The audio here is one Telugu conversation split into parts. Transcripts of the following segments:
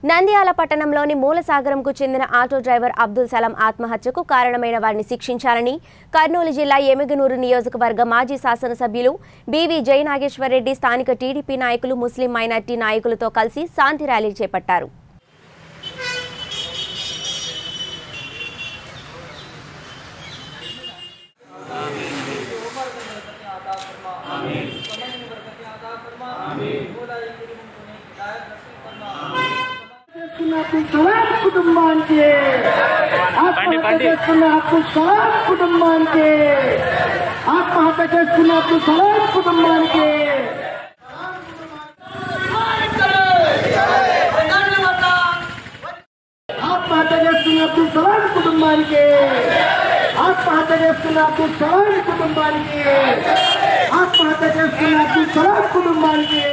నంద్యాల పట్టణంలోని మూలసాగరంకు చెందిన ఆటో డ్రైవర్ అబ్దుల్ సలాం ఆత్మహత్యకు కారణమైన వారిని శిక్షించాలని కర్నూలు జిల్లా ఎమిగనూరు నియోజకవర్గ మాజీ శాసనసభ్యులు బీవీ జయనాగేశ్వరరెడ్డి స్థానిక టీడీపీ నాయకులు ముస్లిం మైనార్టీ నాయకులతో కలిసి శాంతి ర్యాలీ చేపట్టారు చేసుకున్న అబ్దుల్ సలాం కుటుంబానికి ఆత్మహత్య చేసుకున్న అబ్దుల్ సలాం కుటుంబానికి ఆత్మహత్య చేసుకున్న అబ్దుల్ సలాం కుటుంబానికి ఆత్మహత్య చేసుకున్న అబ్దుల్ సలాం కుటుంబానికి ఆత్మహత్య చేసుకున్న అబ్దుల్ సలాం కుటుంబానికి ఆత్మహత్య చేసుకున్న అబ్దుల్ సలాం కుటుంబానికి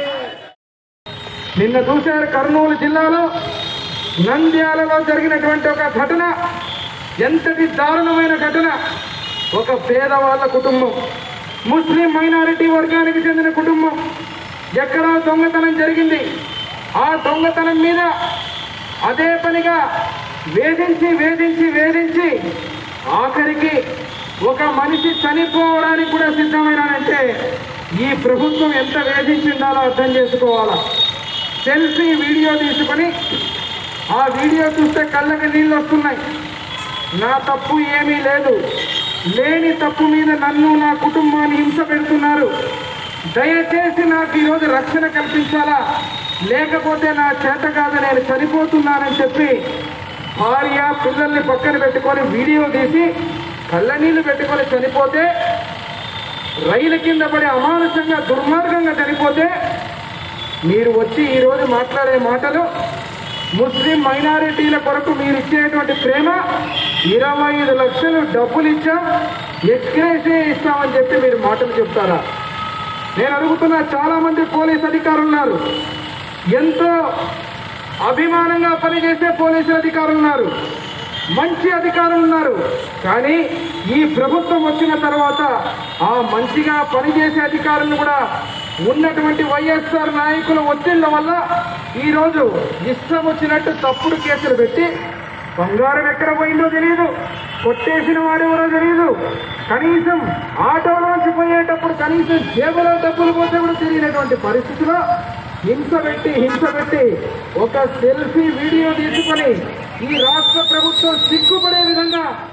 నిన్న చూశారు కర్నూలు జిల్లాలో నంద్యాలలో జరిగినటువంటి ఒక ఘటన ఎంతటి దారుణమైన ఘటన ఒక పేదవాళ్ళ కుటుంబం ముస్లిం మైనారిటీ వర్గానికి చెందిన కుటుంబం ఎక్కడా దొంగతనం జరిగింది ఆ దొంగతనం మీద అదే పనిగా వేధించి వేధించి వేధించి ఆఖరికి ఒక మనిషి చనిపోవడానికి కూడా సిద్ధమైనాడంటే ఈ ప్రభుత్వం ఎంత వేధించిండాలో అర్థం చేసుకోవాలా సెల్ఫీ వీడియో తీసుకొని ఆ వీడియో చూస్తే కళ్ళకి నీళ్ళు వస్తున్నాయి నా తప్పు ఏమీ లేదు లేని తప్పు మీద నన్ను నా కుటుంబాన్ని హింస పెడుతున్నారు దయచేసి నాకు ఈరోజు రక్షణ కల్పించాలా లేకపోతే నా చేత కాదు నేను చనిపోతున్నానని చెప్పి భార్య పిల్లల్ని పక్కన పెట్టుకొని వీడియో తీసి కళ్ళనీళ్ళు పెట్టుకొని చనిపోతే రైలు కింద పడి అమానుషంగా దుర్మార్గంగా చనిపోతే మీరు వచ్చి ఈరోజు మాట్లాడే మాటలు ముస్లిం మైనారిటీల కొరకు మీరు ఇచ్చేటువంటి ప్రేమ ఇరవై ఐదు లక్షలు డబ్బులు ఇచ్చాం ఎక్స్గ్రేసే ఇస్తామని చెప్పి మీరు మాటలు చెప్తారా నేను అడుగుతున్న చాలా మంది పోలీస్ అధికారులు ఉన్నారు ఎంతో అభిమానంగా పనిచేసే పోలీసు అధికారులు ఉన్నారు మంచి అధికారులు ఉన్నారు కానీ ఈ ప్రభుత్వం వచ్చిన తర్వాత ఆ మంచిగా పనిచేసే అధికారులను కూడా ఉన్నటువంటి వైఎస్ఆర్ నాయకుల ఒత్తిళ్ల వల్ల ఈరోజు ఇష్టం వచ్చినట్టు తప్పుడు కేసులు పెట్టి బంగారం ఎక్కడ పోయిందో తెలియదు కొట్టేసిన వాడెవరో తెలియదు కనీసం ఆటోలోంచి పోయేటప్పుడు కనీసం జేబులో డబ్బులు పోతే కూడా తెలియనటువంటి పరిస్థితిలో హింస పెట్టి హింస పెట్టి ఒక సెల్ఫీ వీడియో తీసుకొని ఈ రాష్ట్ర ప్రభుత్వం సిగ్గుపడే విధంగా